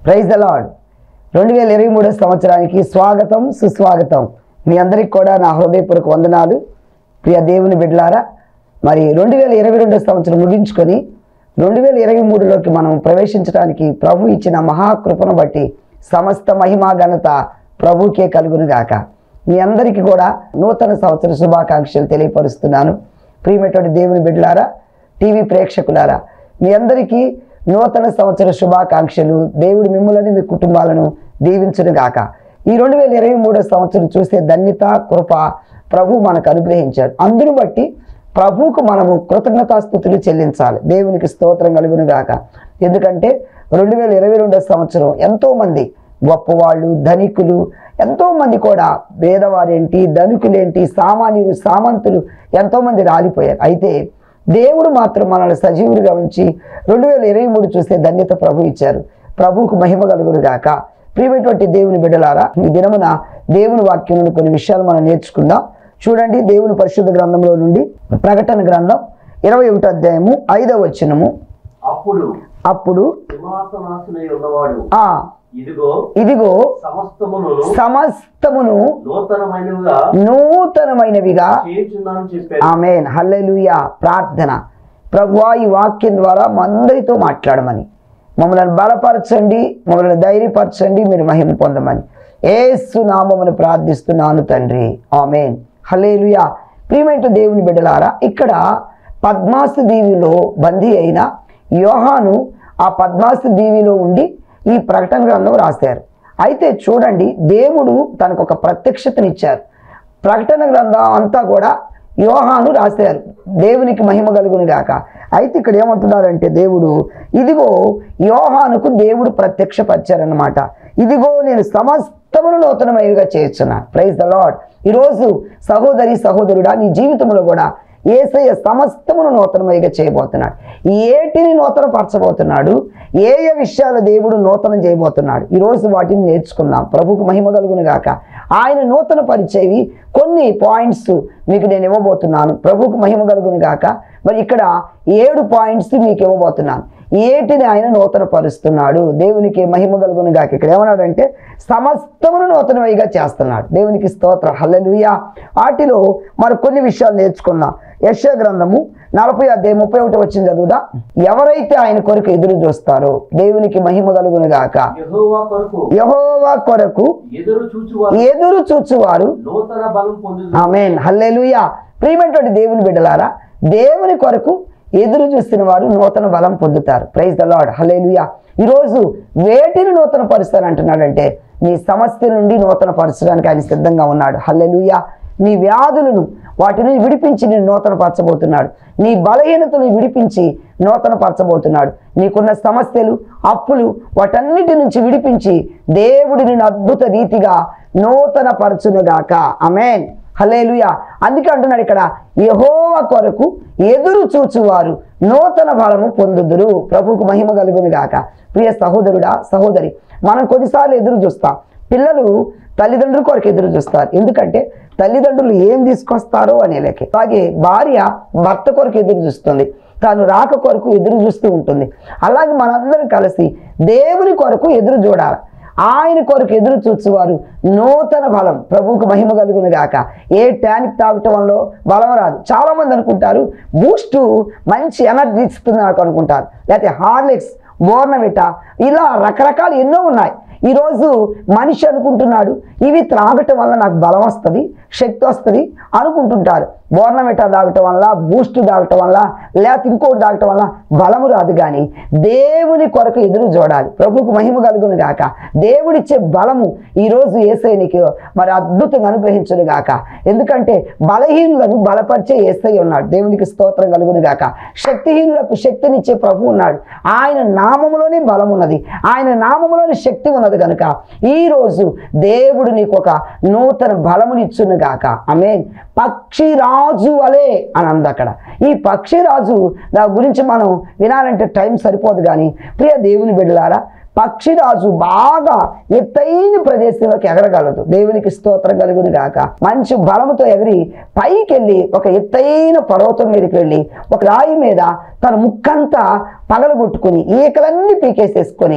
praise the lord రెండు వేల ఇరవై మూడో సంవత్సరానికి స్వాగతం సుస్వాగతం మీ అందరికి కూడా నా హృదయపూర్వక వందనాలు ప్రియ దేవుని బిడ్డలారా మరి రెండు వేల ఇరవై రెండో సంవత్సరం ముగించుకొని రెండు వేల ఇరవై మూడులోకి మనం ప్రవేశించడానికి ప్రభు ఇచ్చిన మహాకృపను బట్టి సమస్త మహిమా ఘనత ప్రభుకే కలుగును గాక మీ అందరికీ కూడా నూతన సంవత్సర శుభాకాంక్షలు తెలియపరుస్తున్నాను ప్రియమైనటువంటి దేవుని బిడ్డలారా టీవీ ప్రేక్షకులారా మీ అందరికీ నూతన సంవత్సర శుభాకాంక్షలు దేవుడు మిమ్మల్ని మీ కుటుంబాలను దీవించును గాక ఈ రెండు వేల ఇరవై మూడో సంవత్సరం చూసే ధన్యత కృప ప్రభు మనకు అనుగ్రహించాడు అందును బట్టి ప్రభువుకు మనము కృతజ్ఞతాస్థుతులు చెల్లించాలి దేవునికి స్తోత్రం కలుగును గాక ఎందుకంటే రెండు వేల ఇరవై రెండో సంవత్సరం ఎంతోమంది గొప్పవాళ్ళు ధనికులు ఎంతోమంది కూడా పేదవారేంటి ధనికులేంటి సామాన్యులు సామంతులు ఎంతోమంది రాలిపోయారు అయితే దేవుడు మాత్రం మనల్ని సజీవులుగా ఉంచి రెండు వేల ఇరవై మూడు చూస్తే ధన్యత ప్రభు ఇచ్చారు ప్రభువుకు మహిమ కలుగును గాక ప్రియమైనటువంటి దేవుని బిడ్డలారా ఈ దినమున దేవుని వాక్యం నుండి కొన్ని విషయాలు మనం నేర్చుకుందాం చూడండి దేవుని పరిశుద్ధ గ్రంథంలో నుండి ప్రకటన గ్రంథం ఇరవై ఒకటో అధ్యాయము ఐదవ వచనము అప్పుడు అప్పుడు సింహాసనాసునై ఉన్నవాడు ఆ ఇదిగో ఇదిగో సమస్తమును సమస్తమును నూతనమైనవిగా నూతనమైనవిగా చేయుచున్నాను చెప్పాడు ఆమెన్ హల్లెలూయా ప్రార్థన ప్రభువా ఈ వాక్యం ద్వారా మా అందరితో మాట్లాడమని మమ్మల్ని బలపరచండి మమ్మల్ని ధైర్యపరచండి మీరు మహిమ పొందమని ఏసు నామమును ప్రార్థిస్తున్నాను తండ్రి ఆమెన్ హల్లెలూయా ప్రియమైన దేవుని బిడ్డలారా ఇక్కడ పద్మాసు దీవిలో బందీ అయిన యోహాను ఆ పద్మాసు దీవిలో ఉండి ఈ ప్రకటన గ్రంథం రాశారు అయితే చూడండి దేవుడు తనకు ఒక ప్రత్యక్షతనిచ్చారు ప్రకటన గ్రంథం అంతా కూడా యోహాను రాశారు దేవునికి మహిమ కలుగును గాక అయితే ఇక్కడ ఏమంటున్నారంటే దేవుడు ఇదిగో యోహానుకు దేవుడు ప్రత్యక్షపరిచారన్నమాట ఇదిగో నేను సమస్తమును నూతనమయుగా చేస్తున్నాను ప్రైజ్ ద లాడ్ ఈరోజు సహోదరి సహోదరుడా నీ జీవితంలో కూడా ఏసయ్య సమస్తమును నూతనమయ్యగా చేయబోతున్నాడు ఏటిని నూతనపరచబోతున్నాడు ఏ ఏ విషయాలు దేవుడు నూతనం చేయబోతున్నాడు ఈరోజు వాటిని నేర్చుకుందాం ప్రభుకు మహిమ కలుగును గాక ఆయన నూతన పరిచేవి కొన్ని పాయింట్స్ మీకు నేను ఇవ్వబోతున్నాను ప్రభుకు మహిమ కలుగును గాక మరి ఇక్కడ ఏడు పాయింట్స్ మీకు ఇవ్వబోతున్నాను ఏటిని ఆయన నూతన పరుస్తున్నాడు దేవునికి మహిమ కలుగును గాక ఇక్కడ ఏమన్నాడంటే సమస్తమును నూతనమైగా చేస్తున్నాడు దేవునికి స్తోత్ర హల్లెలూయా వాటిలో మరి కొన్ని విషయాలు నేర్చుకుందాం యశ గ్రంథము నలభై అధ్యాయం ముప్పై ఒకటి వచ్చింది చదువుదా ఎవరైతే ఆయన కొరకు ఎదురు చూస్తారో దేవునికి మహిమ కలుగును గాక యెహోవా కొరకు యహోవా కొరకు ఎదురు చూచువారు ఎదురు చూచువారు నూతన బలం పొందు ఆమెన్ హల్లెలూయా ప్రియమైనటువంటి దేవుని బిడ్డలారా దేవుని కొరకు ఎదురు చూస్తున్న వారు నూతన బలం పొందుతారు ప్రైజ్ ద లాడ్ హల్లెలూయా ఈరోజు వేటిని నూతన పరుస్తాను అంటున్నాడంటే నీ సమస్య నుండి నూతన పరచడానికి ఆయన సిద్ధంగా ఉన్నాడు హల్లెలూయా నీ వ్యాధులను వాటిని విడిపించి నేను నూతన పరచబోతున్నాడు నీ బలహీనతను విడిపించి నూతన పరచబోతున్నాడు నీకున్న సమస్యలు అప్పులు వాటన్నిటి నుంచి విడిపించి దేవుడి నిన్ను అద్భుత రీతిగా నూతన పరచునుగాక అమేన్ హలేలుయా అందుకే అంటున్నాడు ఇక్కడ యహోవ కొరకు ఎదురు చూచువారు నూతన బలము పొందుదురు ప్రభుకు మహిమ కలుగును గాక ప్రియ సహోదరుడా సహోదరి మనం కొన్నిసార్లు ఎదురు చూస్తాం పిల్లలు తల్లిదండ్రుల కొరకు ఎదురు చూస్తారు ఎందుకంటే తల్లిదండ్రులు ఏం తీసుకొస్తారో అనే లెక్క అలాగే భార్య భర్త కొరకు ఎదురు చూస్తుంది తాను రాక కొరకు ఎదురు చూస్తూ ఉంటుంది అలాగే మనందరం కలిసి దేవుని కొరకు ఎదురు చూడాలి ఆయన కొరకు ఎదురు చూచువారు నూతన బలం ప్రభువుకు మహిమ కలుగును గాక ఏ టానిక్ తాగటం వల్ల బలం రాదు చాలా మంది అనుకుంటారు బూస్ట్ మంచి ఎనర్జీ ఇస్తుంది నాకు అనుకుంటారు లేకపోతే హార్లిక్స్ బోర్నవిటా ఇలా రకరకాలు ఎన్నో ఉన్నాయి ఈరోజు మనిషి అనుకుంటున్నాడు ఇవి త్రాగటం వల్ల నాకు బలం వస్తుంది శక్తి వస్తుంది అనుకుంటుంటారు బోర్నమిటా తాగటం వల్ల బూస్ట్ తాగటం వల్ల లేకపోతే ఇంకోటి తాగటం వల్ల బలము రాదు కానీ దేవుని కొరకు ఎదురు చూడాలి ప్రభుకు మహిమ కలుగును గాక దేవుడిచ్చే బలము ఈరోజు ఏసై నీకు మరి అద్భుతంగా అనుగ్రహించును గాక ఎందుకంటే బలహీనులను బలపరిచే ఏసై ఉన్నాడు దేవునికి స్తోత్రం కలుగును గాక శక్తిహీనులకు శక్తినిచ్చే ప్రభు ఉన్నాడు ఆయన నామములోనే బలం ఉన్నది ఆయన నామములోనే శక్తి ఉన్నది కనుక ఈరోజు దేవుడు నీకు ఒక నూతన బలమునిచ్చును గాక ఆమేన్ పక్షిరాజు వలే అని అంది అక్కడ ఈ పక్షిరాజు దాని గురించి మనం వినాలంటే టైం సరిపోదు కానీ ప్రియ దేవుని బిడ్డలారా పక్షిరాజు బాగా ఎత్తైన ప్రదేశంలోకి ఎగరగలదు దేవునికి స్తోత్రం కలుగును గాక మంచి బలముతో ఎగిరి పైకి వెళ్ళి ఒక ఎత్తైన పర్వతం మీదకి వెళ్ళి ఒక రాయి మీద తన ముక్కంతా పగలగొట్టుకుని ఈకలన్నీ పీకేసేసుకొని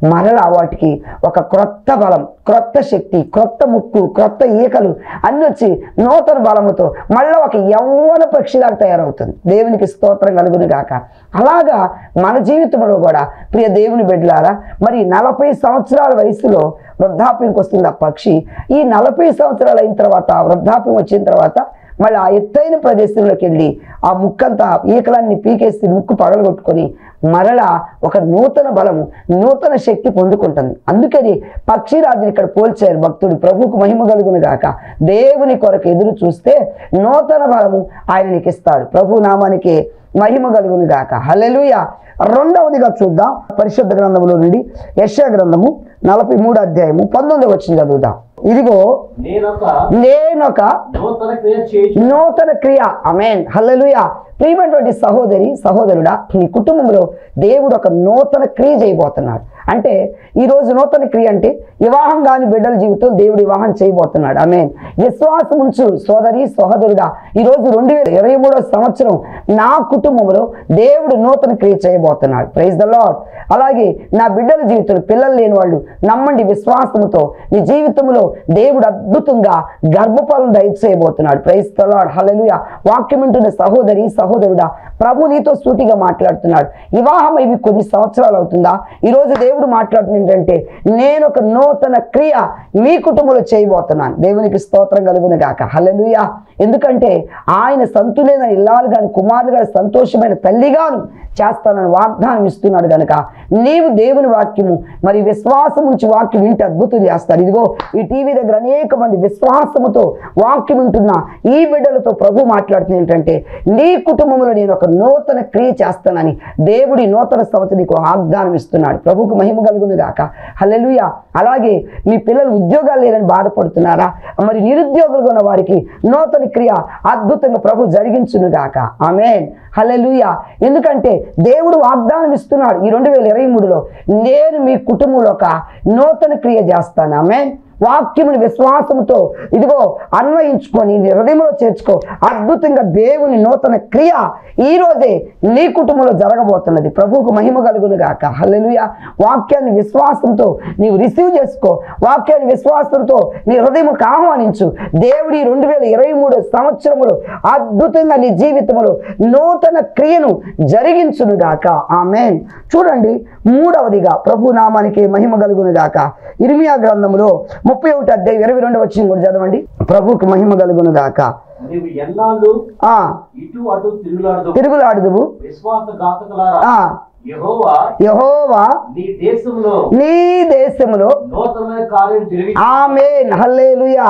మరలా వాటికి ఒక క్రొత్త బలం క్రొత్త శక్తి క్రొత్త ముక్కు క్రొత్త ఈకలు అన్ని వచ్చి నూతన బలముతో మళ్ళీ ఒక యవ్వన పక్షిలాగా తయారవుతుంది దేవునికి స్తోత్రం కలుగును గాక అలాగా మన జీవితంలో కూడా ప్రియ దేవుని బిడ్డలారా మరి నలభై సంవత్సరాల వయసులో వృద్ధాప్యంకి వస్తుంది ఆ పక్షి ఈ నలభై సంవత్సరాలు అయిన తర్వాత వృద్ధాప్యం వచ్చిన తర్వాత మళ్ళీ ఆ ఎత్తైన ప్రదేశంలోకి వెళ్ళి ఆ ముక్కంతా ఈకలన్నీ పీకేసి ముక్కు పగలగొట్టుకొని మరలా ఒక నూతన బలము నూతన శక్తి పొందుకుంటుంది అందుకని పక్షిరాజుని ఇక్కడ పోల్చారు భక్తుడు ప్రభువుకు మహిమ కలుగును గాక దేవుని కొరకు ఎదురు చూస్తే నూతన బలము ఆయన నీకు ఇస్తాడు ప్రభు నామానికి మహిమ కలుగును గాక హల్లెలూయా రెండవదిగా చూద్దాం పరిశుద్ధ గ్రంథములో నుండి యశ గ్రంథము నలభై మూడు అధ్యాయము పంతొమ్మిది వచ్చింది చదువుదాం ఇదిగో నేనొక నేనొక నూతన క్రియ చేసి నూతన క్రియ అమేన్ హల్లెలూయా ప్రియమైనటువంటి సహోదరి సహోదరుడా నీ కుటుంబంలో దేవుడు ఒక నూతన క్రియ చేయబోతున్నాడు అంటే ఈ రోజు నూతన క్రియ అంటే వివాహం కాని బిడ్డల జీవితం దేవుడు వివాహం చేయబోతున్నాడు అమేన్ విశ్వాసం ఉంచు సోదరి సహోదరుడా ఈ రోజు రెండు వేల ఇరవై మూడో సంవత్సరం నా కుటుంబంలో దేవుడు నూతన క్రియ చేయబోతున్నాడు ప్రైజ్ ద లాడ్ అలాగే నా బిడ్డల జీవితంలో పిల్లలు లేని వాళ్ళు నమ్మండి విశ్వాసముతో నీ జీవితంలో దేవుడు అద్భుతంగా గర్భఫలం దయచేయబోతున్నాడు ప్రైజ్ ద లాడ్ హల్లెలూయా వాక్యం వింటున్న సహోదరి సహోదరుడా ప్రభు నీతో సూటిగా మాట్లాడుతున్నాడు వివాహం ఇవి కొన్ని సంవత్సరాలు అవుతుందా ఈరోజు దేవుడు మాట్లాడుతుంది ఏంటంటే నేను ఒక నూతన క్రియ మీ కుటుంబంలో చేయబోతున్నాను దేవునికి స్తోత్రం కలుగును గాక హల్లెలూయా ఎందుకంటే ఆయన సంతులైన ఇల్లాలు గాని కుమారులు గాని సంతోషమైన తల్లిగాను చేస్తానని వాగ్దానం ఇస్తున్నాడు కనుక నీవు దేవుని వాక్యము మరి విశ్వాసం ఉంచి వాక్యం వింటే అద్భుతం చేస్తాడు ఇదిగో ఈ టీవీ దగ్గర అనేక మంది విశ్వాసముతో వాక్యం వింటున్న ఈ బిడ్డలతో ప్రభు మాట్లాడుతుంది ఏంటంటే నీ కుటుంబంలో నేను ఒక నూతన క్రియ చేస్తానని దేవుడి నూతన సంవత్సరం నీకు వాగ్దానం ఇస్తున్నాడు ప్రభుకు మహిమ కలుగును గాక హల్లెలూయా అలాగే మీ పిల్లలు ఉద్యోగాలు లేరని బాధపడుతున్నారా మరి నిరుద్యోగులుగా ఉన్న వారికి నూతన క్రియ అద్భుతంగా ప్రభు జరిగించును గాక ఆమెన్ హల్లెలూయా ఎందుకంటే దేవుడు వాగ్దానం ఇస్తున్నాడు ఈ రెండు వేల ఇరవై మూడులో నేను మీ కుటుంబంలో ఒక నూతన క్రియ చేస్తాను ఆమెన్ వాక్యముని విశ్వాసంతో ఇదిగో అన్వయించుకొని నీ హృదయంలో చేర్చుకో అద్భుతంగా దేవుని నూతన క్రియ ఈ రోజే నీ కుటుంబంలో జరగబోతున్నది ప్రభువుకు మహిమ కలుగును గాక హల్లెలూయా వాక్యాన్ని విశ్వాసంతో నీవు రిసీవ్ చేసుకో వాక్యాన్ని విశ్వాసంతో నీ హృదయముకు ఆహ్వానించు దేవుడి రెండు వేల ఇరవై మూడు సంవత్సరములు అద్భుతంగా నీ జీవితంలో నూతన క్రియను జరిగించును గాక ఆమెన్ చూడండి మూడవదిగా ప్రభు నామానికి మహిమ కలుగును గాక ఇర్మియా గ్రంథములో ముప్పై ఒకటి అధ్యాయం ఇరవై రెండు వచ్చింది కూడా చదవండి ప్రభుకి మహిమ కలుగును గాక నీవు ఎన్నాళ్ళు ఆ ఇటు అటు తిరుగులాడదు తిరుగులాడుదువు విశ్వాసఘాతకులారా ఆ యెహోవా యహోవా నీ దేశంలో నీ దేశములో నూతనమైన కార్యం జరిగి ఆమెన్ హల్లేలుయా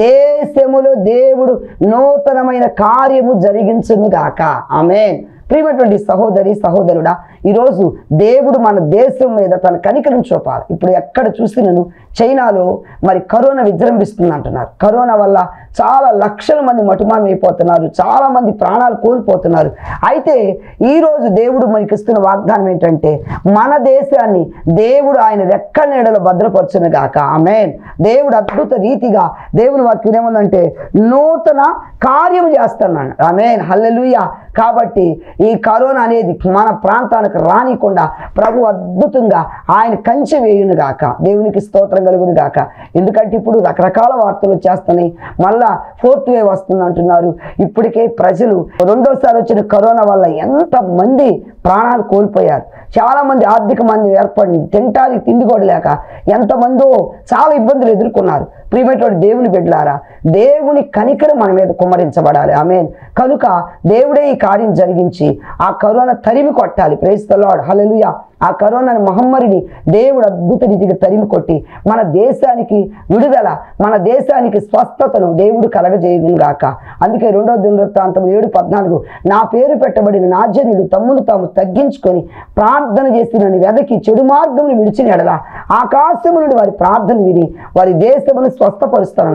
దేశములో దేవుడు నూతనమైన కార్యము జరిగించును గాక ఆమెన్ ప్రియమైనటువంటి సహోదరి సహోదరుడా ఈరోజు దేవుడు మన దేశం మీద తన కనికరం చూపాలి ఇప్పుడు ఎక్కడ చూసినను చైనాలో మరి కరోనా విజృంభిస్తుంది అంటున్నారు కరోనా వల్ల చాలా లక్షల మంది మటుమామైపోతున్నారు చాలా మంది ప్రాణాలు కోల్పోతున్నారు అయితే ఈరోజు దేవుడు మనకి ఇస్తున్న వాగ్దానం ఏంటంటే మన దేశాన్ని దేవుడు ఆయన రెక్కల నీడలో భద్రపరచును గాక ఆమెన్ దేవుడు అద్భుత రీతిగా దేవుని వాక్యం ఏముందంటే నూతన కార్యము చేస్తున్నాడు ఆమెన్ హల్లెలూయా కాబట్టి ఈ కరోనా అనేది మన ప్రాంతానికి రానికుండా ప్రభు అద్భుతంగా ఆయన కంచె వేయును గాక దేవునికి స్తోత్రం కలుగును గాక ఎందుకంటే ఇప్పుడు రకరకాల వార్తలు వచ్చేస్తున్నాయి మళ్ళా ఫోర్త్ వేవ్ వస్తుంది అంటున్నారు ఇప్పటికే ప్రజలు రెండోసారి వచ్చిన కరోనా వల్ల ఎంత మంది ప్రాణాలు కోల్పోయారు చాలా మంది ఆర్థిక మంది ఏర్పడింది తినటానికి తిండి కూడా లేక ఎంతమందో చాలా ఇబ్బందులు ఎదుర్కొన్నారు ప్రియమైనటువంటి దేవుని బిడ్డలారా దేవుని కనికరం మన మీద కుమ్మరించబడాలి ఆమెన్ కనుక దేవుడే ఈ కార్యం జరిగించి ఆ కరోనా తరిమి కొట్టాలి ప్రేస్ ద లార్డ్ హల్లెలూయా ఆ కరోనా మహమ్మారిని దేవుడు అద్భుత రీతిగా తరిమి కొట్టి మన దేశానికి విడుదల మన దేశానికి స్వస్థతను దేవుడు కలగజేయను గాక అందుకే రెండో దినవృత్తాంతం ఏడు పద్నాలుగు నా పేరు పెట్టబడిన నా జనుడు తమ్మును తాము తగ్గించుకొని ప్రార్థన చేసి నన్ను వెదకి చెడు మార్గమును విడిచిన ఎడల ఆకాశము నుండి వారి ప్రార్థన విని వారి దేశమును స్వస్థపరుస్తానన్నాడు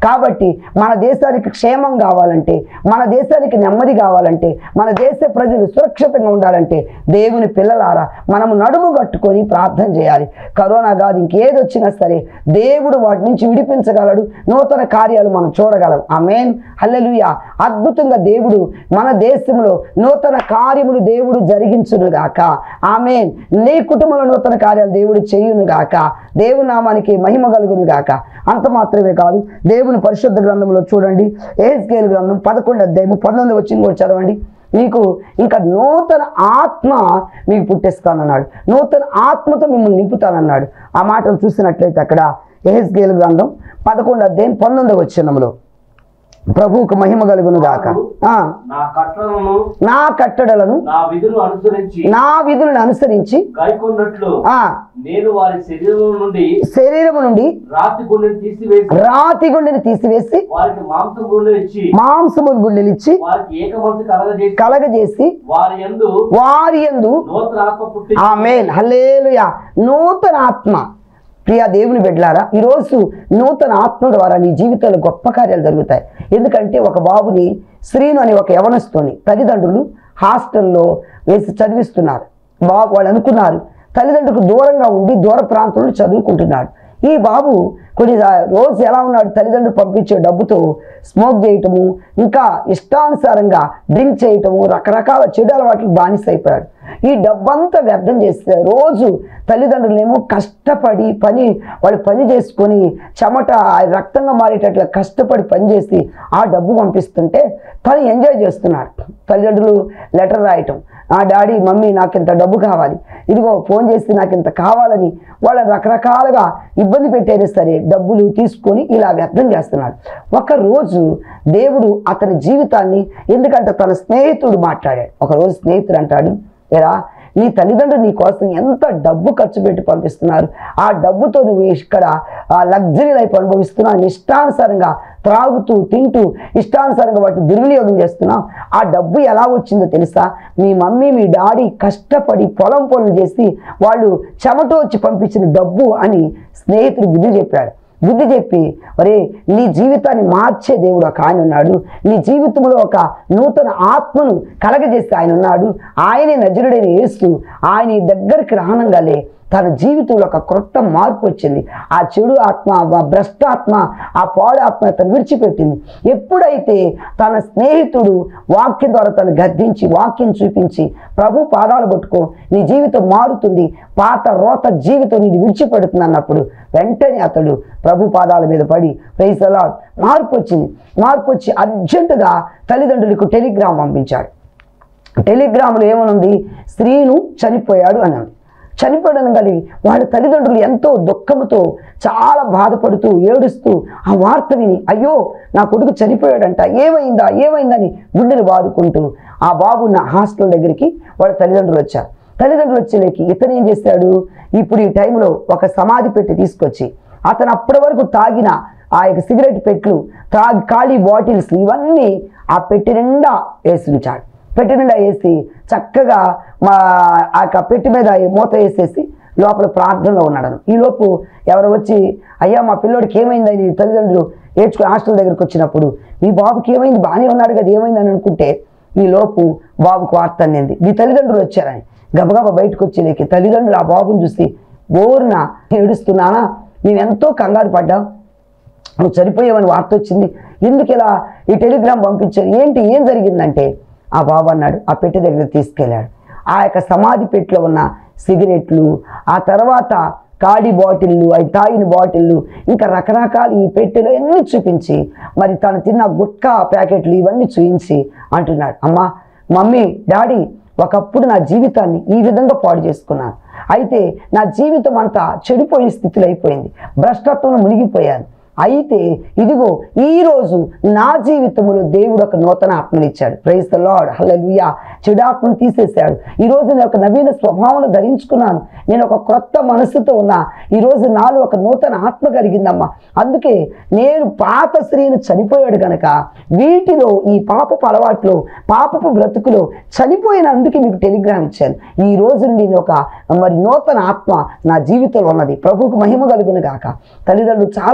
కాబట్టి మన దేశానికి క్షేమం కావాలంటే మన దేశానికి నెమ్మది కావాలంటే మన దేశ ప్రజలు సురక్షితంగా ఉండాలంటే దేవుని పిల్లలారా మనము నడుము కట్టుకొని ప్రార్థన చేయాలి కరోనా కాదు ఇంకేది వచ్చినా సరే దేవుడు వాటి నుంచి విడిపించగలడు నూతన కార్యాలు మనం చూడగలం ఆమెన్ హల్లెలూయా అద్భుతంగా దేవుడు మన దేశంలో నూతన కార్యములు దేవుడు జరిగించును గాక ఆమెన్ నీ కుటుంబంలో నూతన కార్యాలు దేవుడు చేయును గాక దేవుని నామానికి మహిమ కలుగును గాక అంత మాత్రమే కాదు దేవుని పరిశుద్ధ గ్రంథంలో చూడండి ఏస్కేల్ గ్రంథం పదకొండు అధ్యాయము పంతొమ్మిది వచ్చింది కూడా చదవండి మీకు ఇంకా నూతన ఆత్మ మీకు పుట్టిస్తానన్నాడు నూతన ఆత్మతో మిమ్మల్ని నింపుతానన్నాడు ఆ మాటలు చూసినట్లయితే అక్కడ ఏహెస్కేల్ గ్రంథం పదకొండు అధ్యాయం పంతొమ్మిది వచ్చినంలో ప్రభువుకు మహిమ కలుగును గాక ఆ, నా కట్టలను నా కట్టడలను నా విధులు అనుసరించి నా విధులను అనుసరించి గాయకొన్నట్లు ఆ నేను వారి శరీరం నుండి శరీరము నుండి రాతి గుండెని తీసివేసి రాతి గుండెని తీసివేసి వారికి మాంసం గుండె ఇచ్చి మాంసము గుండెలిచ్చి వారికి ఏక మనసు కలగజేసి కలగజేసి వారి యందు వారి యందు నూతన ఆత్మ పుట్టి ఆమెన్ హల్లేలుయా నూతన ఆత్మ ప్రియా దేవుని బిడ్డలారా ఈరోజు నూతన ఆత్మ ద్వారా నీ జీవితంలో గొప్ప కార్యాలు జరుగుతాయి ఎందుకంటే ఒక బాబుని శ్రీను అని ఒక యవనస్తుని తల్లిదండ్రులు హాస్టల్లో వేసి చదివిస్తున్నారు బాబు వాళ్ళు అనుకున్నారు తల్లిదండ్రులకు దూరంగా ఉండి దూర ప్రాంతంలో చదువుకుంటున్నాడు ఈ బాబు కొన్ని రా- రోజు ఎలా ఉన్నాడు తల్లిదండ్రులు పంపించే డబ్బుతో స్మోక్ చేయటము ఇంకా ఇష్టానుసారంగా డ్రింక్ చేయటము రకరకాల చెడు అలవాట్లకు బానిస అయిపోయాడు ఈ డబ్బంతా వ్యర్థం చేస్తే రోజు తల్లిదండ్రులేమో కష్టపడి పని వాళ్ళు పని చేసుకొని చెమట ఆ రక్తంగా మారేటట్లు కష్టపడి పని చేసి ఆ డబ్బు పంపిస్తుంటే తను ఎంజాయ్ చేస్తున్నాడు తల్లిదండ్రులు లెటర్ రాయటం ఆ డాడీ మమ్మీ నాకు ఇంత డబ్బు కావాలి ఇదిగో ఫోన్ చేసి నాకు ఇంత కావాలని వాళ్ళ రకరకాలుగా ఇబ్బంది పెట్టైనా సరే డబ్బులు తీసుకొని ఇలా వ్యర్థం చేస్తున్నాడు ఒక రోజు దేవుడు అతని జీవితాన్ని ఎందుకంటే తన స్నేహితుడు మాట్లాడాడు ఒక రోజు స్నేహితుడు అంటాడు ఎరా నీ తల్లిదండ్రులు నీ కోసం ఎంత డబ్బు ఖర్చు పెట్టి పంపిస్తున్నారు ఆ డబ్బుతో నువ్వు ఇక్కడ ఆ లగ్జరీ లైఫ్ అనుభవిస్తున్నావు నీ ఇష్టానుసారంగా త్రాగుతూ తింటూ ఇష్టానుసారంగా వాటిని దుర్వినియోగం చేస్తున్నావు ఆ డబ్బు ఎలా వచ్చిందో తెలుసా మీ మమ్మీ మీ డాడీ కష్టపడి పొలం పనులు చేసి వాళ్ళు చెమట వచ్చి పంపించిన డబ్బు అని స్నేహితుడు బుద్ధి చెప్పాడు బుద్ధి చెప్పి ఒరే నీ జీవితాన్ని మార్చే దేవుడు ఒక ఆయన ఉన్నాడు నీ జీవితంలో ఒక నూతన ఆత్మను కలగజేస్తే ఆయన ఉన్నాడు ఆయనే నజరుడైన యేసు ఆయన నీ దగ్గరికి రానంగానే తన జీవితంలో ఒక క్రొత్త మార్పు వచ్చింది ఆ చెడు ఆత్మ ఆ భ్రష్ట ఆత్మ ఆ పాడు ఆత్మ తను విడిచిపెట్టింది ఎప్పుడైతే తన స్నేహితుడు వాక్యం ద్వారా తను గద్దించి వాక్యం చూపించి ప్రభు పాదాలు పట్టుకో నీ జీవితం మారుతుంది పాత రోత జీవితం నీకు విడిచిపెడుతుంది అన్నప్పుడు వెంటనే అతడు ప్రభు పాదాల మీద పడి ప్రైజ్ అలాడ్ మార్పు వచ్చింది మార్పు వచ్చి అర్జెంటుగా తల్లిదండ్రులకు టెలిగ్రామ్ పంపించాడు టెలిగ్రామ్లో ఏమనుంది స్త్రీను చనిపోయాడు అని ఉంది చనిపోవడం కలిగి వాళ్ళ తల్లిదండ్రులు ఎంతో దుఃఖంతో చాలా బాధపడుతూ ఏడుస్తూ ఆ వార్త విని అయ్యో నా కొడుకు చనిపోయాడంట ఏమైందా ఏమైందని గుండెలు బాదుకుంటూ ఆ బాబు ఉన్న హాస్టల్ దగ్గరికి వాళ్ళ తల్లిదండ్రులు వచ్చారు తల్లిదండ్రులు వచ్చేలేకి ఇతను ఏం చేశాడు ఇప్పుడు ఈ టైంలో ఒక సమాధి పెట్టి తీసుకొచ్చి అతను అప్పటి వరకు తాగిన ఆ యొక్క సిగరెట్ పెట్లు తాగి ఖాళీ బాటిల్స్ ఇవన్నీ ఆ పెట్టి నిండా వేసి ఉంచాడు పెట్టి నిండా వేసి చక్కగా మా ఆ యొక్క పెట్టి మీద ఈ మూత వేసేసి లోపల ప్రార్థనలో ఉన్నాడు ఈ లోపు ఎవరు వచ్చి అయ్యా మా పిల్లోడికి ఏమైందని తల్లిదండ్రులు ఏడ్చుకుని హాస్టల్ దగ్గరికి వచ్చినప్పుడు మీ బాబుకి ఏమైంది బాగానే ఉన్నాడు కదా ఏమైందని అనుకుంటే ఈ లోపు బాబుకు వార్త అందింది మీ తల్లిదండ్రులు వచ్చారని గబగబా బయటకు వచ్చేలేకి తల్లిదండ్రులు ఆ బాబుని చూసి బోరున ఏడుస్తున్నానా నేను ఎంతో కంగారు పడ్డా నువ్వు చనిపోయావని వార్త వచ్చింది ఎందుకు ఇలా ఈ టెలిగ్రామ్ పంపించారు ఏంటి ఏం జరిగిందంటే ఆ బాబు అన్నాడు ఆ పెట్టె దగ్గర తీసుకెళ్ళాడు ఆ యొక్క సమాధి పెట్టెలో ఉన్న సిగరెట్లు ఆ తర్వాత ఖాళీ బాటిళ్ళు అవి తాగిన బాటిళ్ళు ఇంకా రకరకాల ఈ పెట్టెలో అన్నీ చూపించి మరి తను తిన్న గుట్కా ప్యాకెట్లు ఇవన్నీ చూపించి అంటున్నాడు అమ్మా మమ్మీ డాడీ ఒకప్పుడు నా జీవితాన్ని ఈ విధంగా పాడు చేసుకున్నాను అయితే నా జీవితం అంతా చెడిపోయే స్థితిలో అయిపోయింది భ్రష్టత్వంలో మునిగిపోయాను అయితే ఇదిగో ఈ రోజు నా జీవితంలో దేవుడు ఒక నూతన ఆత్మనిచ్చాడు ప్రైజ్ ద లార్డ్ హల్లెలూయా చెడు ఆత్మను తీసేశాడు ఈ రోజు నేను ఒక నవీన స్వభావం ధరించుకున్నాను నేను ఒక క్రొత్త మనసుతో ఉన్నా ఈ రోజు నాలో ఒక నూతన ఆత్మ కలిగిందమ్మా అందుకే నేను పాత స్త్రీని చనిపోయాడు గనక వీటిలో ఈ పాపపు అలవాట్లో పాపపు బ్రతుకులో చనిపోయిన అందుకే మీకు టెలిగ్రామ్ ఇచ్చాను ఈ రోజు నేను ఒక మరి నూతన ఆత్మ నా జీవితంలో ఉన్నది ప్రభువుకు మహిమ కలుగును గాక తల్లిదండ్రులు చాలా సంతోషపడ్డారు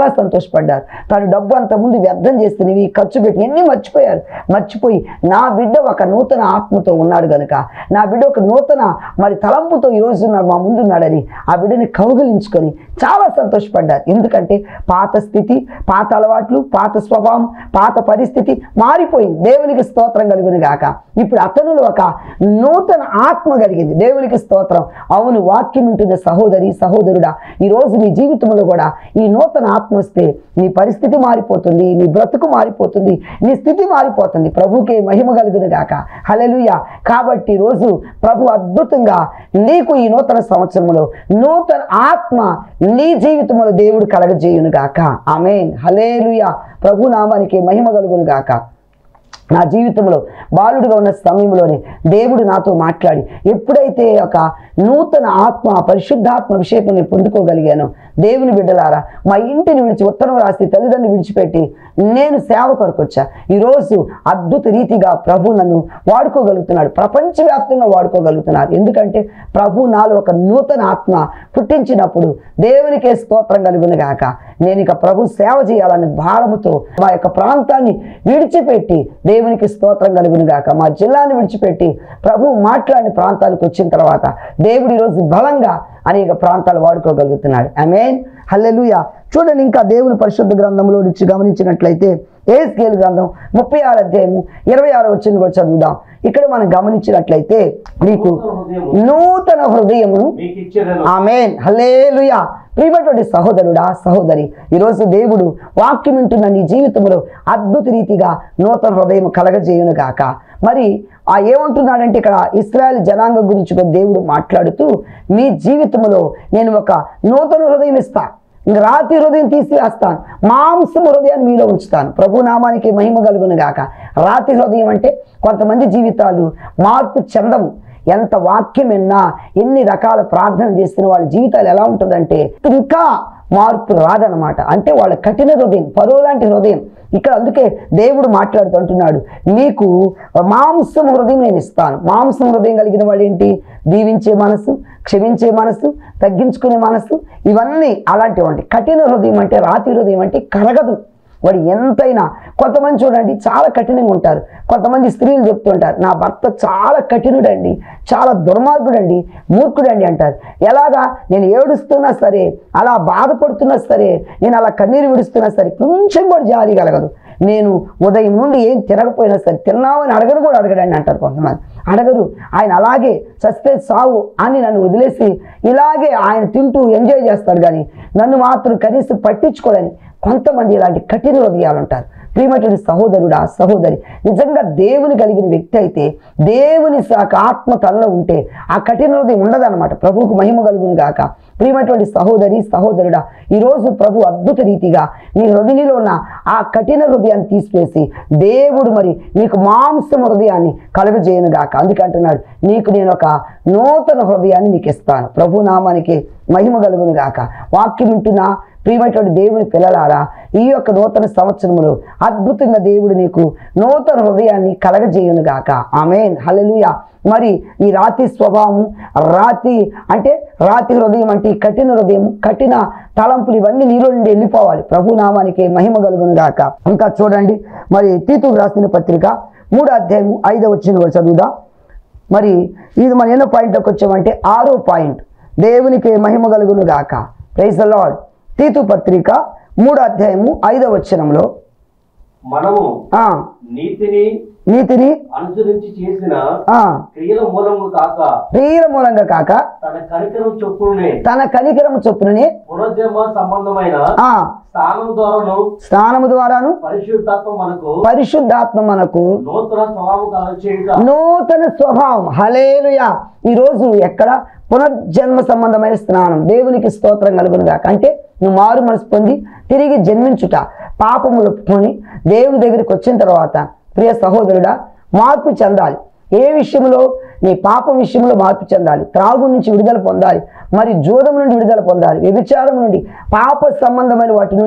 సంతోషపడ్డారు తను డబ్బు అంత ముందు వ్యర్థం చేస్తున్నవి ఖర్చు పెట్టి ఎన్ని మర్చిపోయారు మర్చిపోయి నా బిడ్డ ఒక నూతన ఆత్మతో ఉన్నాడు గనుక నా బిడ్డ ఒక నూతన మరి తలంపుతో ఈరోజు ఉన్నాడు మా ముందు ఉన్నాడని ఆ బిడ్డని కౌగిలించుకొని చాలా సంతోషపడ్డారు ఎందుకంటే పాత స్థితి పాత అలవాట్లు పాత స్వభావం పాత పరిస్థితి మారిపోయింది దేవునికి స్తోత్రం కలుగును గాక ఇప్పుడు అతనులో ఒక నూతన ఆత్మ కలిగింది దేవునికి స్తోత్రం అవును వాక్యం ఉంటున్న సహోదరి సహోదరుడా ఈరోజు నీ జీవితంలో కూడా ఈ నూతన ఆత్మ వస్తే నీ పరిస్థితి మారిపోతుంది నీ బ్రతుకు మారిపోతుంది నీ స్థితి మారిపోతుంది ప్రభుకే మహిమ కలుగును గాక హల్లెలూయా కాబట్టి రోజు ప్రభు అద్భుతంగా నీకు ఈ నూతన సంవత్సరంలో నూతన ఆత్మ నీ జీవితంలో దేవుడు కలగజేయును గాక ఆమెన్ హలేలుయా ప్రభు నామానికి మహిమ కలుగును గాక నా జీవితంలో బాలుడుగా ఉన్న సమయంలోనే దేవుడు నాతో మాట్లాడి ఎప్పుడైతే ఒక నూతన ఆత్మ పరిశుద్ధాత్మ అభిషేకం నేను పొందుకోగలిగానో దేవుని బిడ్డలారా మా ఇంటిని విడిచి ఉత్తరం రాసి తల్లిదండ్రులు విడిచిపెట్టి నేను సేవ కొరకు వచ్చా ఈరోజు అద్భుత రీతిగా ప్రభు నన్ను వాడుకోగలుగుతున్నాడు ప్రపంచవ్యాప్తంగా వాడుకోగలుగుతున్నారు ఎందుకంటే ప్రభు నాలో ఒక నూతన ఆత్మ పుట్టించినప్పుడు దేవునికే స్తోత్రం కలుగును గాక నేను ఇక ప్రభు సేవ చేయాలని భారముతో మా యొక్క ప్రాంతాన్ని విడిచిపెట్టి దేవునికి స్తోత్రం కలుగును గాక మా జిల్లాని విడిచిపెట్టి ప్రభు మాట్లాడిన ప్రాంతానికి వచ్చిన తర్వాత దేవుడు ఈరోజు బలంగా అనేక ప్రాంతాలు వాడుకోగలుగుతున్నాడు ఆమెన్ హల్లెలూయా చూడండి ఇంకా దేవుని పరిశుద్ధ గ్రంథంలో నుంచి గమనించినట్లయితే ఏ స్కేల్ గ్రంథం ముప్పై ఆరు అధ్యాయము ఇరవై ఆరు వచ్చింది కూడా చదువుదాం ఇక్కడ మనం గమనించినట్లయితే నీకు నూతన హృదయమును మీకు ఇచ్చేదను ఆమెన్ హల్లేలుయా ప్రియమైనటువంటి సహోదరుడా సహోదరి ఈరోజు దేవుడు వాక్యం వింటున్న నీ జీవితంలో అద్భుత రీతిగా నూతన హృదయం కలగజేయును గాక మరి ఆ ఏమంటున్నాడంటే ఇక్కడ ఇస్రాయల్ జనాంగం గురించి కూడా దేవుడు మాట్లాడుతూ మీ జీవితంలో నేను ఒక నూతన హృదయం ఇస్తా ఇంక రాతి హృదయం తీసివేస్తాను మాంసం హృదయాన్ని మీలో ఉంచుతాను ప్రభు నామానికి మహిమ కలుగును గాక రాతి హృదయం అంటే కొంతమంది జీవితాలు మార్పు చెందవు ఎంత వాక్యం విన్నా ఎన్ని రకాల ప్రార్థన చేస్తున్న వాళ్ళ జీవితాలు ఎలా ఉంటుందంటే ఇంకా మార్పు రాదనమాట అంటే వాళ్ళ కఠిన హృదయం పరువు లాంటి హృదయం ఇక్కడ అందుకే దేవుడు మాట్లాడుతూ అంటున్నాడు మీకు మాంసం హృదయం నేను ఇస్తాను మాంసం హృదయం కలిగిన వాళ్ళు ఏంటి దీవించే మనసు క్షమించే మనసు తగ్గించుకునే మనసు ఇవన్నీ అలాంటివి ఉంటాయి కఠిన హృదయం అంటే రాతి హృదయం అంటే కరగదు వాడు ఎంతైనా కొంతమంది చూడండి చాలా కఠినంగా ఉంటారు కొంతమంది స్త్రీలు చెప్తుంటారు నా భర్త చాలా కఠినుడండి చాలా దుర్మార్గుడండి మూర్ఖుడండి అంటారు ఎలాగా నేను ఏడుస్తున్నా సరే అలా బాధపడుతున్నా సరే నేను అలా కన్నీరు విడుస్తున్నా సరే కొంచెం కూడా జాలి కలగదు నేను ఉదయం నుండి ఏం తినకపోయినా సరే తిన్నామని అడగను కూడా అడగడండి అంటారు కొంతమంది అడగరు ఆయన అలాగే చస్తే సావు అని నన్ను వదిలేసి ఇలాగే ఆయన తింటూ ఎంజాయ్ చేస్తాడు కానీ నన్ను మాత్రం కనీసం పట్టించుకోడని కొంతమంది ఇలాంటి కఠిన హృదయాలు ఉంటారు ప్రియమైనటువంటి సహోదరుడా సహోదరి నిజంగా దేవుని కలిగిన వ్యక్తి అయితే దేవుని శాఖ ఆత్మ తనలో ఉంటే ఆ కఠిన హృదయం ఉండదన్నమాట ప్రభువుకు మహిమ కలుగును గాక ప్రియమైనటువంటి సహోదరి సహోదరుడా ఈరోజు ప్రభు అద్భుత రీతిగా నీ హృదయంలో ఉన్న ఆ కఠిన హృదయాన్ని తీసివేసి దేవుడు మరి నీకు మాంసం హృదయాన్ని కలుగజేయను గాక అందుకే అంటున్నాడు నీకు నేను ఒక నూతన హృదయాన్ని నీకు ఇస్తాను ప్రభు నామానికి మహిమ కలుగును గాక వాక్యం వింటున్నా ప్రియమైనటువంటి దేవుని పిల్లలారా ఈ యొక్క నూతన సంవత్సరములో అద్భుతంగా దేవుడు నీకు నూతన హృదయాన్ని కలగజేయును గాక ఆమెన్ హల్లెలూయా మరి ఈ రాతి స్వభావం రాతి అంటే రాతి హృదయం అంటే ఈ కఠిన హృదయం కఠిన తలంపులు ఇవన్నీ నీలో నుండి వెళ్ళిపోవాలి ప్రభు నామానికి మహిమ కలుగును గాక ఇంకా చూడండి మరి తీతు రాసిన పత్రిక మూడో అధ్యాయం ఐదో వచ్చిన కూడా చదువుదా మరి ఇది మన ఎన్నో పాయింట్లోకి వచ్చామంటే ఆరో పాయింట్ దేవునికి మహిమ కలుగును గాక ప్రైజ్ ద లార్డ్ తీతు పత్రిక మూడో అధ్యాయము ఐదో వచనంలో మనము ఆ నీతిని నీతిని అనుసరించి చేసిన ఆ క్రియల మూలము కాక ప్రియుల మూలంగా కాక తన కనికరం చొప్పునే తన కనికరం చొప్పునని పునర్జన్మ సంబంధమైన ఆ స్థానం ద్వారాను స్నానము ద్వారాను పరిశుద్ధాత్మ మనకు పరిశుద్ధాత్మ మనకు నూతన స్వభావం కలగచేయుట నూతన స్వభావం హలేలుయా ఈరోజు ఎక్కడ పునర్జన్మ సంబంధమైన స్నానం దేవునికి స్తోత్రం కలుగును గాక అంటే నువ్వు మారు మనసు పొంది తిరిగి జన్మించుట పాపములు కొని దేవుని దగ్గరికి వచ్చిన తర్వాత ప్రియ సహోదరుడా మార్పు చెందాలి ఏ విషయంలో నీ పాపం విషయంలో మార్పు చెందాలి త్రాగు నుంచి విడుదల పొందాలి మరి జూదం నుండి విడుదల పొందాలి వ్యభిచారం నుండి పాప సంబంధమైన వాటి నుండి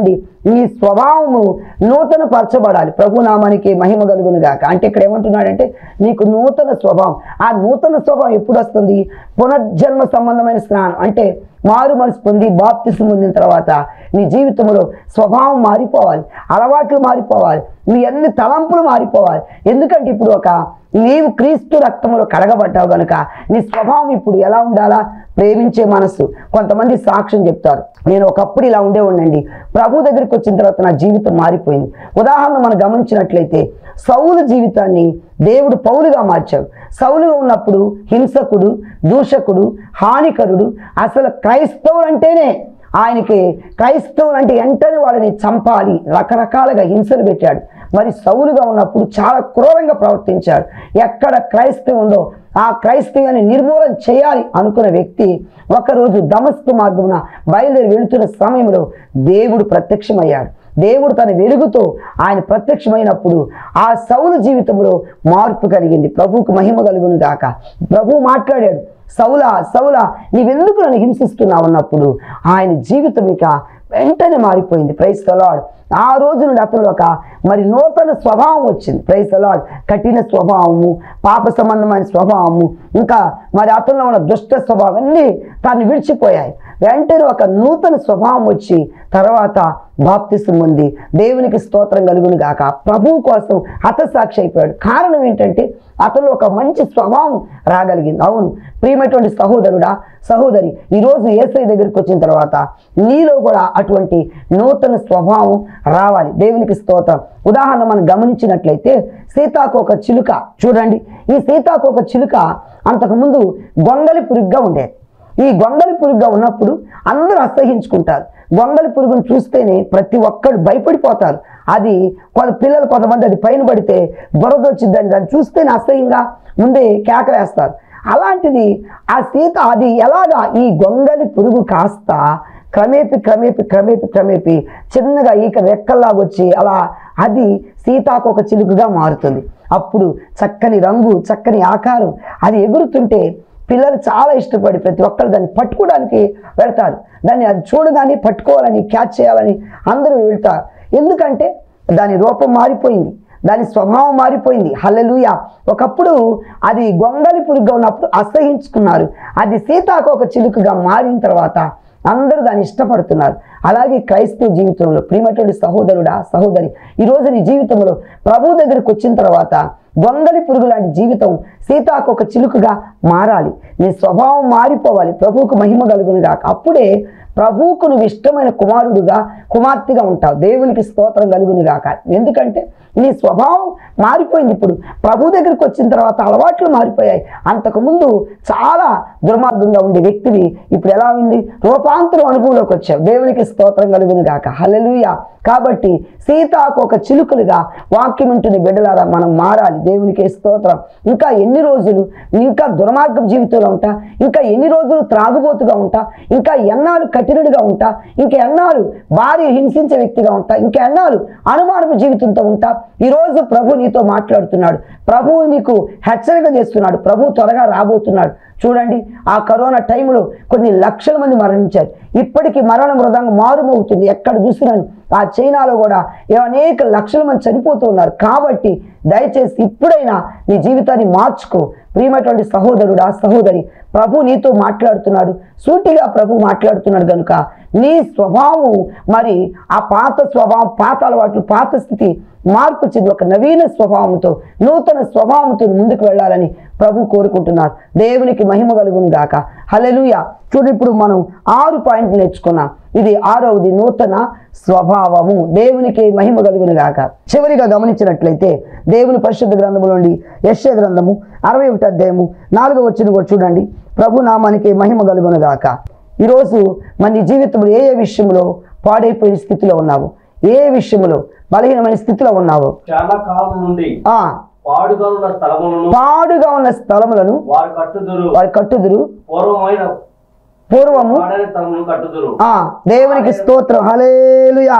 నీ స్వభావము నూతన పరచబడాలి ప్రభు నామానికి మహిమ కలుగును గాక అంటే ఇక్కడ ఏమంటున్నాడంటే నీకు నూతన స్వభావం ఆ నూతన స్వభావం ఎప్పుడు వస్తుంది పునర్జన్మ సంబంధమైన స్నానం అంటే మారు మనసు పొంది బాప్తిసం పొందిన తర్వాత నీ జీవితంలో స్వభావం మారిపోవాలి అలవాట్లు మారిపోవాలి నీ అన్ని తలంపులు మారిపోవాలి ఎందుకంటే ఇప్పుడు ఒక నీవు క్రీస్తు రక్తంలో కడగబడ్డావు గనుక నీ స్వభావం ఇప్పుడు ఎలా ఉండాలా ప్రేమించే మనస్సు కొంతమంది సాక్ష్యం చెప్తారు నేను ఒకప్పుడు ఇలా ఉండే ఉండండి ప్రభు దగ్గరికి వచ్చిన తర్వాత నా జీవితం మారిపోయింది ఉదాహరణ మనం గమనించినట్లయితే సౌలు జీవితాన్ని దేవుడు పౌలుగా మార్చాడు సౌలుగా ఉన్నప్పుడు హింసకుడు దూషకుడు హానికరుడు అసలు క్రైస్తవులు అంటేనే ఆయనకి క్రైస్తవులు అంటే వెంటనే వాళ్ళని చంపాలి రకరకాలుగా హింసలు పెట్టాడు మరి సౌలుగా ఉన్నప్పుడు చాలా క్రూరంగా ప్రవర్తించాడు ఎక్కడ క్రైస్తవం ఉందో ఆ క్రైస్తవాన్ని నిర్మూలన చేయాలి అనుకున్న వ్యక్తి ఒకరోజు దమస్కు మార్గమున బయలుదేరి వెళుతున్న సమయంలో దేవుడు ప్రత్యక్షమయ్యాడు దేవుడు తన వెలుగుతో ఆయన ప్రత్యక్షమైనప్పుడు ఆ సౌలు జీవితంలో మార్పు కలిగింది ప్రభువుకు మహిమ కలుగును గాక ప్రభు మాట్లాడాడు సౌలా సౌలా నీవెందుకు నన్ను హింసిస్తున్నావు అన్నప్పుడు ఆయన జీవితం ఇక వెంటనే మారిపోయింది ప్రైస్ తలాడ్ ఆ రోజు నుండి అతను ఒక మరి నూతన స్వభావం వచ్చింది ప్రైస్ తలాడ్ కఠిన స్వభావము పాప సంబంధమైన స్వభావము ఇంకా మరి అతనిలో ఉన్న దుష్ట స్వభావం అన్నీ తాను విడిచిపోయాయి వెంటనే ఒక నూతన స్వభావం వచ్చి తర్వాత బాప్తిసం ఉంది దేవునికి స్తోత్రం కలుగును గాక ప్రభువు కోసం హతసాక్షి అయిపోయాడు కారణం ఏంటంటే అతను ఒక మంచి స్వభావం రాగలిగింది అవును ప్రియమైనటువంటి సహోదరుడా సహోదరి ఈరోజు ఏసై దగ్గరికి వచ్చిన తర్వాత నీలో కూడా అటువంటి నూతన స్వభావం రావాలి దేవునికి స్తోత్రం ఉదాహరణ మనం గమనించినట్లయితే సీతాకోక చిలుక చూడండి ఈ సీతాకోక చిలుక అంతకుముందు గొంగలి పురుగ్గా ఉండేది ఈ గొంగలి పురుగుగా ఉన్నప్పుడు అందరూ అసహించుకుంటారు గొంగలి పురుగును చూస్తేనే ప్రతి ఒక్కరు భయపడిపోతారు అది కొంత పిల్లలు కొంతమంది అది పైన పడితే బురద వచ్చిందని దాన్ని చూస్తేనే అసహ్యంగా ముందే కేకలేస్తారు అలాంటిది ఆ సీత అది ఎలాగా ఈ గొంగలి పురుగు కాస్త క్రమేపి క్రమేపి క్రమేపి క్రమేపి చిన్నగా ఈక రెక్కల్లాగా వచ్చి అలా అది సీతాకొక చిలుకగా మారుతుంది అప్పుడు చక్కని రంగు చక్కని ఆకారం అది ఎగురుతుంటే పిల్లలు చాలా ఇష్టపడి ప్రతి ఒక్కరు దాన్ని పట్టుకోవడానికి వెళ్తారు దాన్ని అది చూడగానే పట్టుకోవాలని క్యాచ్ చేయాలని అందరూ వెళ్తారు ఎందుకంటే దాని రూపం మారిపోయింది దాని స్వభావం మారిపోయింది హల్లెలూయ ఒకప్పుడు అది గొంగలి పురుగుగా ఉన్నప్పుడు అసహించుకున్నారు అది సీతాకోక చిలుకగా మారిన తర్వాత అందరూ దాన్ని ఇష్టపడుతున్నారు అలాగే క్రైస్తవ జీవితంలో ప్రియమైనటువంటి సహోదరుడా సహోదరి ఈరోజు నీ జీవితంలో ప్రభు దగ్గరికి వచ్చిన తర్వాత గొంగలి పురుగు లాంటి జీవితం సీతాకొక చిలుకగా మారాలి నీ స్వభావం మారిపోవాలి ప్రభువుకు మహిమ కలుగును గాక అప్పుడే ప్రభువుకు నువ్వు ఇష్టమైన కుమారుడుగా కుమార్తెగా ఉంటావు దేవునికి స్తోత్రం కలుగును గాక ఎందుకంటే నీ స్వభావం మారిపోయింది ఇప్పుడు ప్రభు దగ్గరికి వచ్చిన తర్వాత అలవాట్లు మారిపోయాయి అంతకుముందు చాలా దుర్మార్గంగా ఉండే వ్యక్తివి ఇప్పుడు ఎలా ఉంది రూపాంతరం అనుభవంలోకి వచ్చావు దేవునికి స్తోత్రం కలుగును గాక హల్లెలూయ కాబట్టి సీతాకు ఒక చిలుకలుగా వాక్యం వింటున్న బిడ్డలారా మనం మారాలి దేవునికి స్తోత్రం ఇంకా ఎన్ని రోజులు ఇంకా దుర్మార్గం జీవితంలో ఉంటా ఇంకా ఎన్ని రోజులు త్రాగుబోతుగా ఉంటా ఇంకా ఎన్నాళ్ళు కఠినుడిగా ఉంటా ఇంకా ఎన్నాళ్ళు భార్య హింసించే వ్యక్తిగా ఉంటా ఇంకా ఎన్నాళ్ళు అనుమానపు జీవితంతో ఉంటా ఈరోజు ప్రభు నీతో మాట్లాడుతున్నాడు ప్రభువు నీకు హెచ్చరిక చేస్తున్నాడు ప్రభు త్వరగా రాబోతున్నాడు చూడండి ఆ కరోనా టైంలో కొన్ని లక్షల మంది మరణించారు ఇప్పటికీ మరణ మృదంగా మారుమవుతుంది ఎక్కడ చూసినా ఆ చైనాలో కూడా ఏ అనేక లక్షల మంది చనిపోతూ ఉన్నారు కాబట్టి దయచేసి ఇప్పుడైనా నీ జీవితాన్ని మార్చుకో ప్రియమైనటువంటి సహోదరుడా సహోదరి ప్రభు నీతో మాట్లాడుతున్నాడు సూటిగా ప్రభు మాట్లాడుతున్నాడు కనుక నీ స్వభావం మరి ఆ పాత స్వభావం పాత అలవాట్లు పాత స్థితి మార్పు చెంది ఒక నవీన స్వభావంతో నూతన స్వభావంతో ముందుకు వెళ్ళాలని ప్రభు కోరుకుంటున్నారు దేవునికి మహిమ కలుగును గాక హల్లెలూయా చూడు ఇప్పుడు మనం ఆరు పాయింట్లు నేర్చుకున్నాం ఇది ఆరవది నూతన స్వభావము దేవునికి మహిమ కలుగును గాక చివరిగా గమనించినట్లయితే దేవుని పరిశుద్ధ గ్రంథము నుండి యశ్య గ్రంథము అరవై ఒకటి అధ్యాయము నాలుగో వచ్చిన కూడా చూడండి ప్రభు నామానికి మహిమ కలుగును గాక ఈరోజు మన నీ జీవితంలో ఏ ఏ విషయంలో పాడైపోయిన స్థితిలో ఉన్నావు ఏ ఏ విషయంలో బలహీనమైన స్థితిలో ఉన్నావు చాలా కాలం నుండి ఆ పాడుగా ఉన్న స్థలములను పాడుగా ఉన్న స్థలములను వారు కట్టుదురు వారి కట్టుదురు పూర్వమైన పూర్వము పాడైన స్థలములను కట్టుదురు ఆ దేవునికి స్తోత్రం హలేలుయా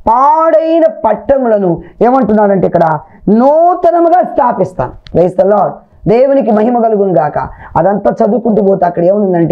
పాడైన పట్టణములను ఏమంటున్నాడంటే ఇక్కడ నూతనముగా స్థాపిస్తాను వేస్ ద లార్డ్ దేవునికి మహిమ కలుగును గాక అదంతా చదువుకుంటూ పోతే అక్కడ ఏముందంటే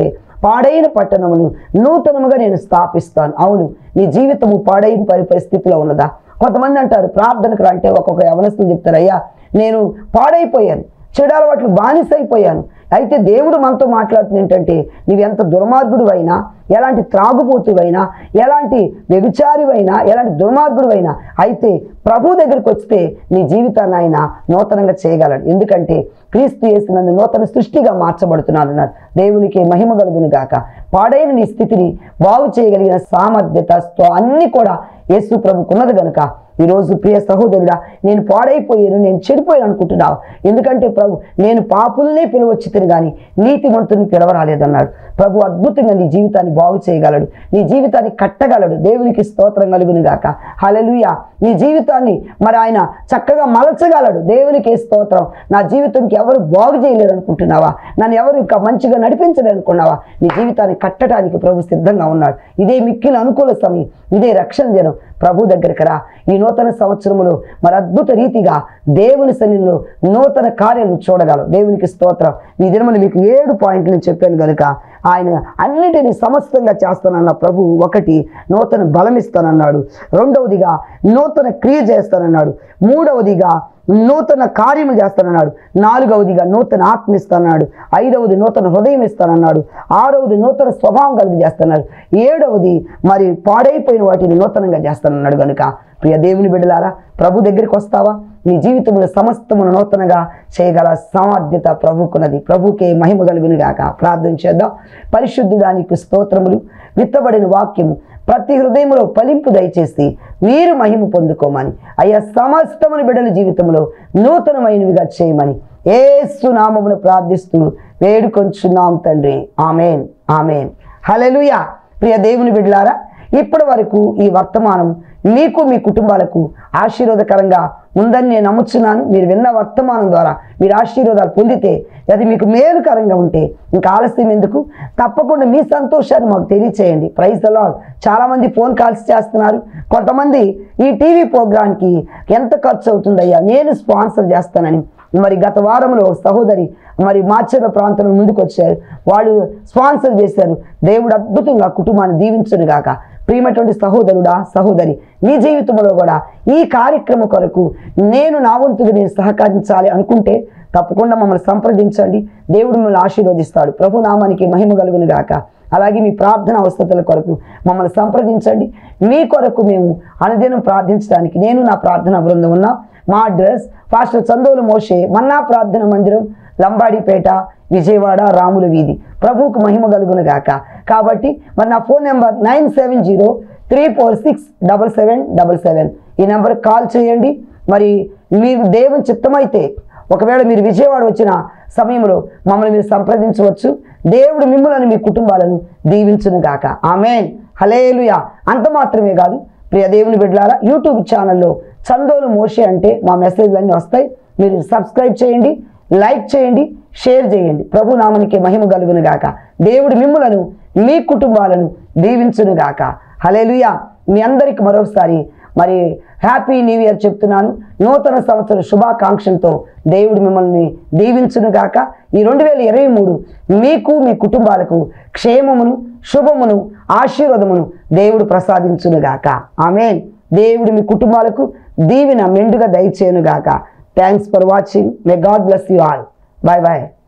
పాడైన పట్టణమును నూతనముగా నేను స్థాపిస్తాను అవును నీ జీవితము పాడైన పరి పరిస్థితిలో ఉన్నదా కొంతమంది అంటారు ప్రార్థనకు రా అంటే ఒక్కొక్క యవనస్తులు చెప్తారు అయ్యా నేను పాడైపోయాను చెడు అలవాట్లు బానిసైపోయాను అయితే దేవుడు మనతో మాట్లాడుతుంది ఏంటంటే నువ్వు ఎంత దుర్మార్గుడు అయినా ఎలాంటి త్రాగుబోతువైనా ఎలాంటి వ్యభిచారివైనా ఎలాంటి దుర్మార్గుడువైనా అయితే ప్రభు దగ్గరికి వస్తే నీ జీవితాన్ని ఆయన నూతనంగా చేయగలడు ఎందుకంటే క్రీస్తు చేసినందు నూతన సృష్టిగా మార్చబడుతున్నాను అన్నాడు దేవునికి మహిమ కలుగును గాక పాడైన నీ స్థితిని బాగు చేయగలిగిన సామర్థ్యత స్వ- అన్నీ కూడా యేసు ప్రభుకున్నది గనుక ఈరోజు ప్రియ సహోదరుడా నేను పాడైపోయాను నేను చెడిపోయాను అనుకుంటున్నావు ఎందుకంటే ప్రభు నేను పాపుల్నే పిలవచ్చుతాను కానీ నీతిమంతుని పిలవరాలేదన్నాడు ప్రభు అద్భుతంగా నీ జీవితాన్ని బాగు చేయగలడు నీ జీవితాన్ని కట్టగలడు దేవునికి స్తోత్రం కలుగును గాక హల్లెలూయా నీ జీవితాన్ని మరి ఆయన చక్కగా మలచగలడు దేవునికి స్తోత్రం నా జీవితంకి ఎవరు బాగు చేయలేరు అనుకుంటున్నావా నన్ను ఎవరు ఇంకా మంచిగా నడిపించలేరు అనుకున్నావా నీ జీవితాన్ని కట్టడానికి ప్రభు సిద్ధంగా ఉన్నాడు ఇదే మిక్కిన అనుకూల సమయం ఇదే రక్షణ దినం ప్రభు దగ్గరికి రా ఈ నూతన సంవత్సరములో మరి అద్భుత రీతిగా దేవుని సన్నిధిలో నూతన కార్యాలు చూడగలవు దేవునికి స్తోత్రం ఈ దినములు మీకు ఏడు పాయింట్లు నేను చెప్పాను కనుక ఆయన అన్నిటినీ సమస్తంగా చేస్తానన్న ప్రభు ఒకటి నూతన బలం ఇస్తానన్నాడు రెండవదిగా నూతన క్రియ చేస్తానన్నాడు మూడవదిగా నూతన కార్యము చేస్తానన్నాడు నాలుగవదిగా నూతన ఆత్మ ఇస్తానన్నాడు ఐదవది నూతన హృదయం ఇస్తానన్నాడు ఆరవది నూతన స్వభావం కలిగి చేస్తున్నాడు ఏడవది మరి పాడైపోయిన వాటిని నూతనంగా చేస్తానన్నాడు కనుక ప్రియ దేవుని బిడ్డలారా ప్రభు దగ్గరికి వస్తావా నీ జీవితంలో సమస్తమును నూతనగా చేయగల సామర్థ్యత ప్రభుకున్నది ప్రభుకే మహిమ కలుగును గాక ప్రార్థన చేద్దాం పరిశుద్ధుడానికి స్తోత్రములు విత్తబడిన వాక్యము ప్రతి హృదయంలో ఫలింపు దయచేసి మీరు మహిమ పొందుకోమని అయ్యా సమస్తముని బిడ్డల జీవితంలో నూతనమైనవిగా చేయమని ఏసు నామమును ప్రార్థిస్తూ వేడుకొంచున్నాం తండ్రి ఆమెన్ ఆమెన్ హల్లెలూయా ప్రియ దేవుని బిడ్డలారా ఇప్పటి వరకు ఈ వర్తమానం మీకు మీ కుటుంబాలకు ఆశీర్వాదకరంగా ఉందని నేను నమ్ముచున్నాను మీరు విన్న వర్తమానం ద్వారా మీరు ఆశీర్వాదాలు పొందితే అది మీకు మేలుకరంగా ఉంటే ఇంకా ఆలస్యం ఎందుకు తప్పకుండా మీ సంతోషాన్ని మాకు తెలియచేయండి ప్రైజ్ ద లాడ్ చాలామంది ఫోన్ కాల్స్ చేస్తున్నారు కొంతమంది ఈ టీవీ ప్రోగ్రామ్కి ఎంత ఖర్చు అవుతుందయ్యా నేను స్పాన్సర్ చేస్తానని మరి గత వారంలో ఒక సహోదరి మరి మాచర్ల ప్రాంతంలో ముందుకు వచ్చారు వాళ్ళు స్పాన్సర్ చేశారు దేవుడు అద్భుతంగా కుటుంబాన్ని దీవించును గాక ప్రియమైనటువంటి సహోదరుడా సహోదరి నీ జీవితంలో కూడా ఈ కార్యక్రమం కొరకు నేను నా వంతుగా నేను సహకరించాలి అనుకుంటే తప్పకుండా మమ్మల్ని సంప్రదించండి దేవుడు మిమ్మల్ని ఆశీర్వదిస్తాడు ప్రభు నామానికి మహిమ కలుగును గాక అలాగే మీ ప్రార్థన అవసరతల కొరకు మమ్మల్ని సంప్రదించండి మీ కొరకు మేము అనుదినం ప్రార్థించడానికి నేను నా ప్రార్థన బృందం ఉన్నా మా address pastor Chandolu Moshe Manna ప్రార్థన మందిరం లంబాడిపేట విజయవాడ రాముల వీధి ప్రభువుకు మహిమ కలుగును గాక కాబట్టి మరి నా phone number nine seven zero three four six double seven double seven ఈ నెంబర్కి కాల్ చేయండి మరి మీరు దేవుని చిత్తమైతే ఒకవేళ మీరు విజయవాడ వచ్చిన సమయంలో మమ్మల్ని మీరు సంప్రదించవచ్చు దేవుడు మిమ్మల్ని మీ కుటుంబాలను దీవించును గాక ఆమెన్ హలేలుయా అంత మాత్రమే కాదు ప్రియ దేవుని బిడ్డలారా యూట్యూబ్ ఛానల్లో చందోలు మోషే అంటే మా మెసేజ్లన్నీ వస్తాయి మీరు సబ్స్క్రైబ్ చేయండి లైక్ చేయండి షేర్ చేయండి ప్రభు నామనికి మహిమ కలుగును గాక దేవుడు మిమ్ములను మీ కుటుంబాలను దీవించును గాక హలేలుయా మీ అందరికి మరొకసారి మరి హ్యాపీ న్యూ ఇయర్ చెప్తున్నాను నూతన సంవత్సర శుభాకాంక్షలతో దేవుడు మిమ్మల్ని దీవించును గాక ఈ రెండు వేల ఇరవై మూడు మీకు మీ కుటుంబాలకు క్షేమమును శుభమును ఆశీర్వాదమును దేవుడు ప్రసాదించును గాక ఆమెన్ దేవుడు మీ కుటుంబాలకు దీవిన మెండుగా దయచేయును గాక thanks for watching may God bless you all bye bye